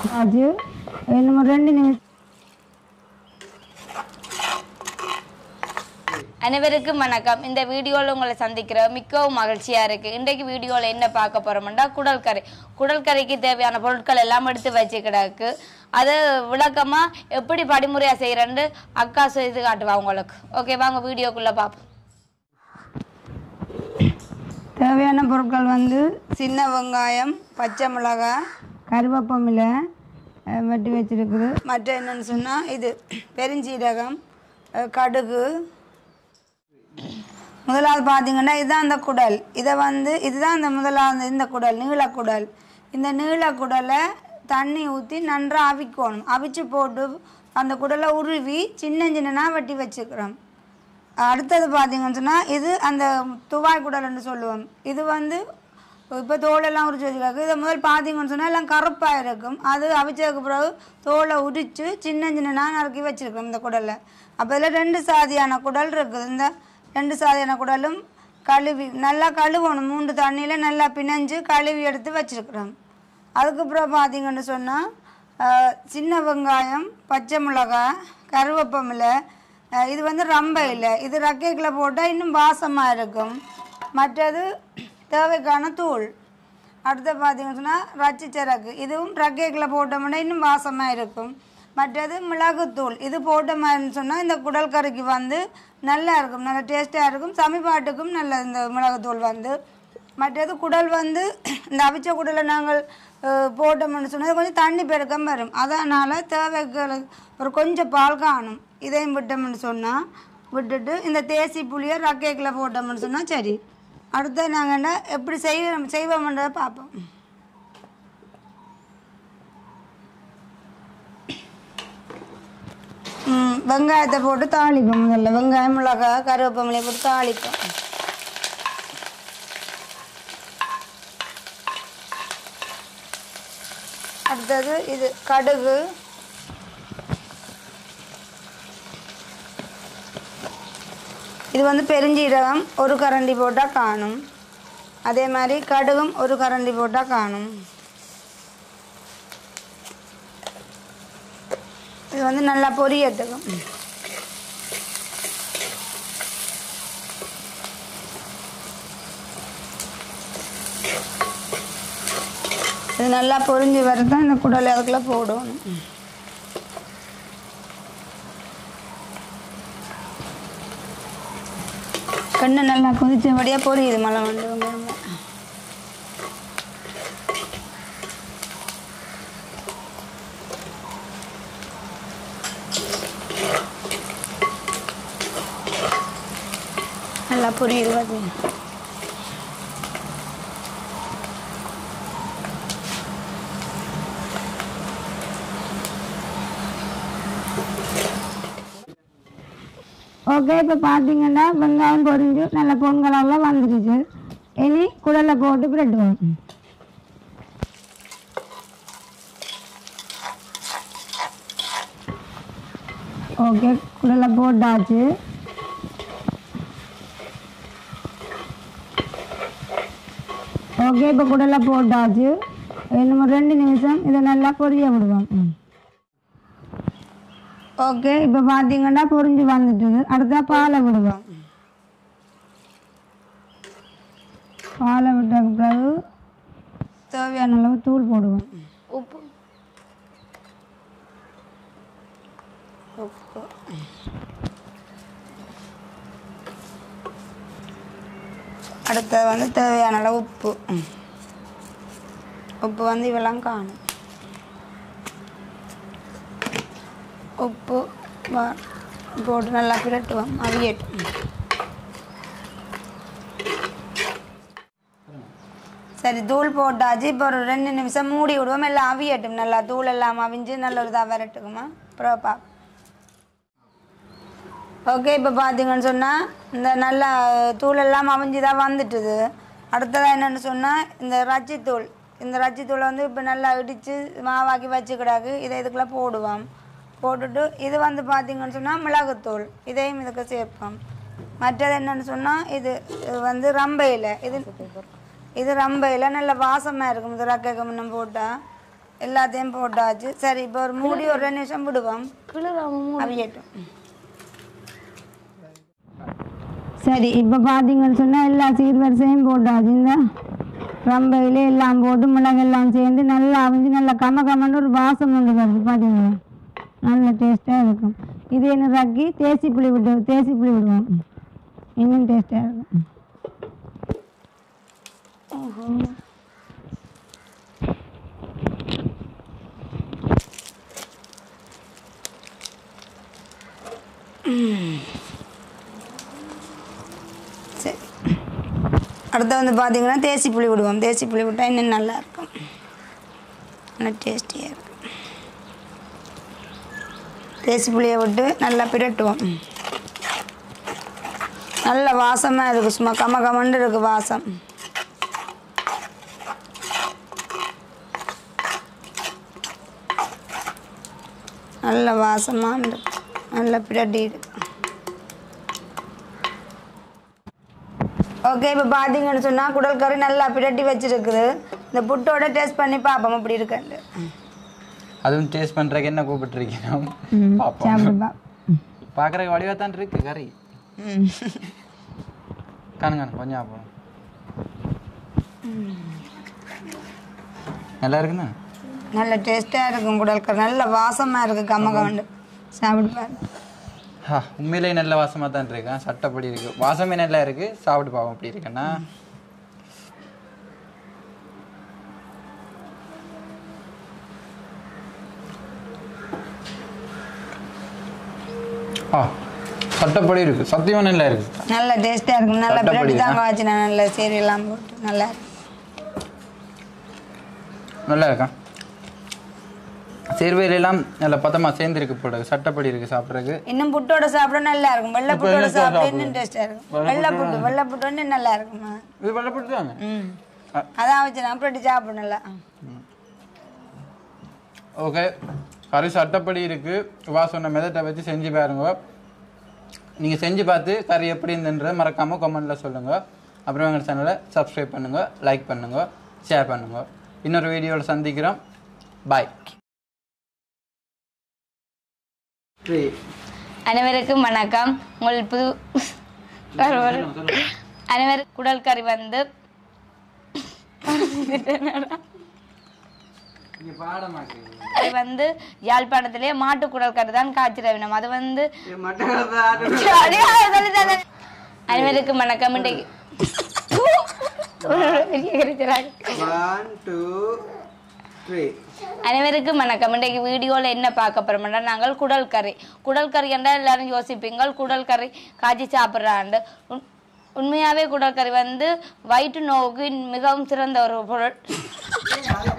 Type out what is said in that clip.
அது இன்னும் ரெண்டு நிமிஷம் அனைவருக்கும் வணக்கம் இந்த வீடியோவில் உங்களை சந்திக்கிற மிகவும் மகிழ்ச்சியாக இருக்குது இன்றைக்கு வீடியோவில் என்ன பார்க்க போகிறோம்னா குடல் கறி குடல் கறிக்கு தேவையான பொருட்கள் எல்லாம் எடுத்து வச்சு கிடக்கு அதை விளக்கமாக எப்படி படிமுறையாக செய்கிறேன்னு அக்கா செய்து காட்டுவா உங்களுக்கு ஓகே வாங்க வீடியோக்குள்ளே பார்ப்போம் தேவையான பொருட்கள் வந்து சின்ன வெங்காயம் பச்சை மிளகாய் கருவேப்பமிலை அஹ், வெட்டி வச்சிருக்குது மற்ற என்னன்னு சொன்னால் இது பெருஞ்சீரகம் அஹ், கடுகு முதலாவது பார்த்தீங்கன்னா இதுதான் அந்த குடல் இதை வந்து இதுதான் அந்த முதலாவது இந்த குடல் நீளக்குடல் இந்த நீளக்குடலை தண்ணி ஊற்றி நன்றாக அவிக்கணும் அவிச்சு போட்டு அந்த குடலை உருவி சின்ன சின்னனா வெட்டி வச்சுக்கிறோம் அடுத்தது பார்த்தீங்கன்னு சொன்னால் இது அந்த துவாய் குடல்னு சொல்லுவோம் இது வந்து இப்போ தோலெல்லாம் உரிச்சு வச்சுக்காக்கு இதை முதல் பார்த்தீங்கன்னு சொன்னால் எல்லாம் கருப்பாக இருக்கும் அது அவிச்சதுக்கு பிறகு தோலை உரித்து சின்ன சின்னனா நறுக்கி வச்சுருக்கோம் இந்த குடலை அப்போ இதில் ரெண்டு சாதியான குடல் இருக்குது இந்த ரெண்டு சாதியான குடலும் கழுவி நல்லா கழுவணும் மூன்று தண்ணியில் நல்லா பிணைஞ்சு கழுவி எடுத்து வச்சுருக்குறோம் அதுக்கப்புறம் பார்த்தீங்கன்னு சொன்னால் சின்ன வெங்காயம் பச்சை மிளகாய் கருவேப்பமில்லை அஹ் இது வந்து ரம்ப இல்லை இது ரக்கைக்கில் போட்டால் இன்னும் வாசமாக இருக்கும் மற்றது தேவைக்கான தூள் அடுத்து பார்த்தீங்கன்னு சொன்னால் ரச்சி சரக்கு இதுவும் ரக்கைக்கில் போட்டோம்னா இன்னும் வாசமாக இருக்கும் மற்றது மிளகுத்தூள் இது போட்ட மாதிரின்னு சொன்னால் இந்த குடல் கறிக்கு வந்து நல்லா இருக்கும் நல்ல டேஸ்ட்டாக இருக்கும் சமிபாட்டுக்கும் நல்ல இந்த மிளகுத்தூள் வந்து மற்றது குடல் வந்து இந்த அவிச்ச குடலை நாங்கள் அஹ், போட்டோம்னு சொன்னால் கொஞ்சம் தண்ணி பெருக்கம் வரும் அதனால் தேவைக்கு ஒரு கொஞ்சம் பால் காணும் இதையும் விட்டோம்னு சொன்னால் விட்டுட்டு இந்த தேசி புளியை ரக்கேக்கில் போட்டோம்னு சொன்னால் சரி அடுத்து நாங்கள் என்ன எப்படி செய்ய செய்வோம்ன்றதை பார்ப்போம் ம், வெங்காயத்தை போட்டு தாளிப்போம் முதல்ல வெங்காயம் மிளகாய் கருவேப்பமிலையை போட்டு தாளிப்போம் அடுத்தது இது கடுகு இது வந்து பெருஞ்சீரகம் ஒரு கரண்டி போட்டால் காணும் அதே மாதிரி கடுகும் ஒரு கரண்டி போட்டால் காணும் இது வந்து நல்லா பொரியட்டுக்கும் இது நல்லா பொரிஞ்சு வரதான் இந்த குடலை அதுக்குள்ளே போடணும் கண்ணு நல்லா கொதிச்சபடியாக பொரியுது மழை வந்து வெங்காயம். நல்லா பொரியுது பார்த்தீங்க ஓகே இப்போ பார்த்தீங்கன்னா வெங்காயம் பொரிஞ்சு நல்ல பொங்கலெல்லாம் வந்துடுச்சு இனி குடலை போட்டு பிரட்டுவோம் ஓகே குடலை போட்டாச்சு ஓகே இப்போ குடலை போட்டாச்சு இன்னும் ஒரு ரெண்டு நிமிஷம் இதை நல்லா பொரிய விடுவோம் ம் ஓகே இப்போ பார்த்தீங்கன்னா பொரிஞ்சு வந்துட்டுது அடுத்தா பாலை விடுவோம் பாலை விட்ட பிறகு தேவையான அளவு தூள் போடுவோம் உப்பு உப்பு அடுத்தது வந்து தேவையான அளவு உப்பு உப்பு வந்து இவெல்லாம் காணும் உப்பு வா- போட்டு நல்லா பிரட்டுவோம் அவியட்டும் சரி தூள் போட்டாச்சு இப்போ ஒரு ரெண்டு நிமிஷம் மூடி விடுவோம் எல்லாம் அவியட்டும் நல்லா தூள் எல்லாம் அவிஞ்சு நல்ல ஒரு இதாக விரட்டுக்குமா அப்புறம் பா ஓகே இப்போ பார்த்தீங்கன்னு சொன்னால் இந்த நல்லா தூள் எல்லாம் அவிஞ்சு தான் வந்துட்டுது அடுத்ததாக என்னென்னு சொன்னால் இந்த ரச்சித்தூள் இந்த ரச்சித்தூளை வந்து இப்போ நல்லா இடித்து மாவாக்கி வச்சுக்கிடாக்கு இதை இதுக்குள்ளே போடுவோம் போட்டுட்டு இது வந்து பார்த்தீங்கன்னு சொன்னால் மிளகுத்தூள் இதையும் இதுக்கு சேர்ப்போம் மற்றது என்னென்னு சொன்னால் இது இது வந்து ரம்பையில் இது இது ரம்பையில் நல்ல வாசமாக இருக்கும் இது ரக்கைக்கு முன்னம் போட்டால் எல்லாத்தையும் போட்டாச்சு சரி இப்போ ஒரு மூடி ஒரு ரெண்டு நிமிஷம் விடுவோம் கிளறாம அவியட்டும் சரி இப்போ பார்த்தீங்கன்னு சொன்னால் எல்லா சீர்வரிசையும் போட்டாச்சு இந்த ரம்பையில எல்லாம் போட்டு மிளகெல்லாம் சேர்ந்து நல்லா அவிஞ்சு நல்லா கம கமன்னு ஒரு வாசம் கொண்டு வருது பார்த்தீங்களா நல்ல டேஸ்ட்டாக இருக்கும் இது என்ன ரக்கி தேசி புளி விட்டு தேசி புளி விடுவோம் இன்னும் டேஸ்ட்டாக இருக்கும் சரி அடுத்து வந்து பார்த்தீங்கன்னா தேசி புளி விடுவோம் தேசி புளி விட்டால் இன்னும் நல்லா இருக்கும் நல்லா டேஸ்டியாக இருக்கும் தேசி புளியை விட்டு நல்லா பிரட்டுவோம் நல்ல வாசமாக இருக்குது சும்மா கம கமண்டு இருக்கு வாசம் நல்ல வாசமாக இருக்கு நல்ல பிரட்டி இருக்கு ஓகே இப்போ பார்த்தீங்கன்னு சொன்னால் குடல் கறி நல்லா பிரட்டி வச்சிருக்குது இந்த புட்டோட டேஸ்ட் பண்ணி பார்ப்போம் அப்படி இருக்குன்னு அதுவும் டேஸ்ட் பண்றதுக்கு என்ன கூப்பிட்டுருக்கீங்க பார்ப்போம் சாப்பிடுப்பா பார்க்குறதுக்கு வடிவாக தான் இருக்கு கறி காணுங்க காணு, கொஞ்சம் ஆப்போம் நல்லா இருக்குண்ணா நல்ல டேஸ்ட்டாக இருக்கும் குடல் கறி நல்ல வாசமாக இருக்குது கம்ம கமண்டு சாப்பிட்டு பாரு ஹா உண்மையிலேயே நல்ல வாசமாக தான் இருக்கு சட்டப்படி இருக்கு வாசமே நல்லா இருக்கு சாப்பிட்டு பார்ப்போம் அப்படி இருக்குண்ணா ஆ சட்டப்படி இருக்கு சத்தியமா நல்லா இருக்கு நல்ல டேஸ்ட்டாக இருக்கும் நல்ல சட்டப்படி பிரட்டி தாங்க தான். வச்சு நான் நல்ல சீரியெல்லாம் போட்டு நல்லா இருக்கும் நல்லா இருக்கா சேர்வையிலெல்லாம் நல்ல பதமா சேர்ந்துருக்கு போல சட்டப்படி இருக்கு சாப்பிட்றதுக்கு இன்னும் புட்டோட சாப்பிட நல்லா இருக்கும் வெள்ளை புட்டோட வெள்ளை சாப்பிட சாப்பிடு. இன்னும் டேஸ்ட்டாக இருக்கும் வெள்ளை புட்டு வெள்ளை புட்டு இன்னும் நல்லா இருக்குமா இது வெள்ளப்பட்டு தாங்க ம் அதான் வச்சு நான் பிரட்டி சாப்பிடும் நல்லா ஓகே கறி சட்டப்படி இருக்கு வா சொன்ன மெதட்டை வச்சு செஞ்சு பாருங்க நீங்கள் செஞ்சு பார்த்து கறி எப்படி இருந்துன்றதை மறக்காமல் கமெண்ட்டில் சொல்லுங்கள் அப்புறம் எங்கள் சேனலை சப்ஸ்கிரைப் பண்ணுங்கள் லைக் பண்ணுங்கள் ஷேர் பண்ணுங்கள் இன்னொரு வீடியோவில் சந்திக்கிறோம் பாய் அனைவருக்கும் வணக்கம் உங்கள் புது அனைவரும் குடல் கறி வந்து அது வந்து யாழ்ப்பாணத்திலே மாட்டு குடல் கறி தான் காய்ச்சிரவினம் அது வந்து அனைவருக்கும் வணக்கம் இன்றைக்கு பெரிய கரிச்சலாக அனைவருக்கும் வணக்கம் இன்றைக்கு வீடியோவில் என்ன பார்க்க போறோம்னா நாங்கள் குடல் கறி குடல் கறி என்றால் எல்லாரும் யோசிப்பீங்கள் குடல் கறி காய்ச்சி சாப்பிட்றாண்டு உண்மையாகவே குடல் கறி வந்து வயிற்று நோவுக்கு மிகவும் சிறந்த ஒரு பொருள்